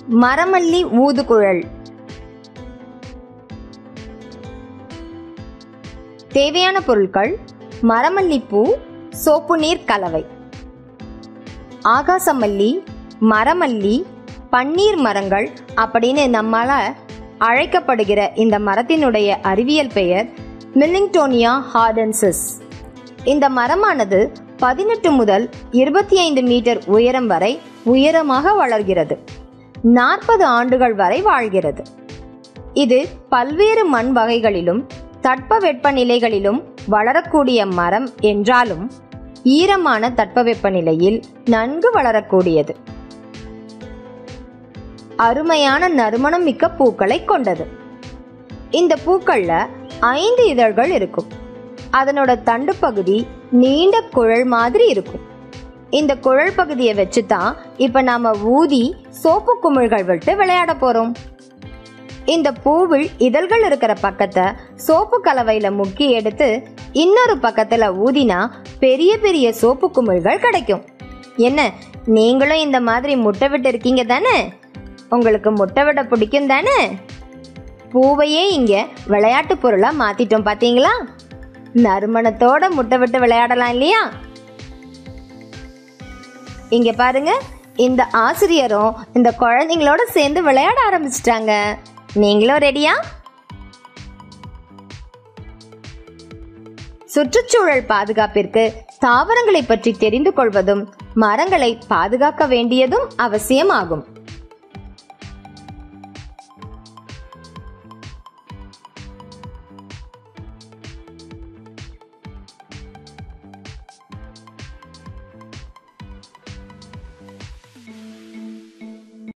மரமல்லி ஊதுகுழல் தேவையான பொருட்கள் மரமல்லிப்பூ சோப்பு நீர் கலவை ஆகாசமல்லி மரமல்லி பன்னீர் மரங்கள் அப்படின்னு நம்மால அழைக்கப்படுகிற இந்த மரத்தினுடைய அறிவியல் பெயர் மில்லிங்டோனியா ஹார்டன்சிஸ் இந்த மரமானது பதினெட்டு முதல் இருபத்தி ஐந்து மீட்டர் உயரம் வரை உயரமாக வளர்கிறது நாற்பது ஆண்டுகள் வரை வாழ்கிறது இது பல்வேறு மண் வகைகளிலும் தட்பவெப்ப நிலைகளிலும் வளரக்கூடிய மரம் என்றாலும் ஈரமான தட்பவெப்ப நிலையில் நன்கு வளரக்கூடியது அருமையான நறுமணம் மிக்க பூக்களை கொண்டது இந்த பூக்கள்ல ஐந்து இதழ்கள் இருக்கும் அதனோட தண்டு பகுதி நீண்ட குழல் மாதிரி இருக்கும் இந்த குழல் பகுதியை வச்சு தான் இப்ப நாம ஊதி சோப்பு குமிழ்கள் விட்டு விளையாட போறோம் இந்த பூவில் இதழ்கள் இருக்கிற பக்கத்தை சோப்பு கலவையில முக்கி எடுத்து இன்னொரு பக்கத்துல ஊதினா பெரிய பெரிய சோப்பு குமிழ்கள் கிடைக்கும் என்ன நீங்களும் இந்த மாதிரி முட்டை விட்டு இருக்கீங்க தானே உங்களுக்கு முட்டை விட பிடிக்கும் தானே பூவையே இங்க விளையாட்டு பொருளா மாத்திட்டோம் பாத்தீங்களா நறுமணத்தோட முட்டை விட்டு விளையாடலாம் இல்லையா இங்க பாருங்க இந்த ஆசிரியரும் இந்த குழந்தைங்களோட சேர்ந்து விளையாட ஆரம்பிச்சிட்டாங்க நீங்களும் ரெடியா சுற்றுச்சூழல் பாதுகாப்பிற்கு தாவரங்களை பற்றி தெரிந்து கொள்வதும் மரங்களை பாதுகாக்க வேண்டியதும் அவசியமாகும்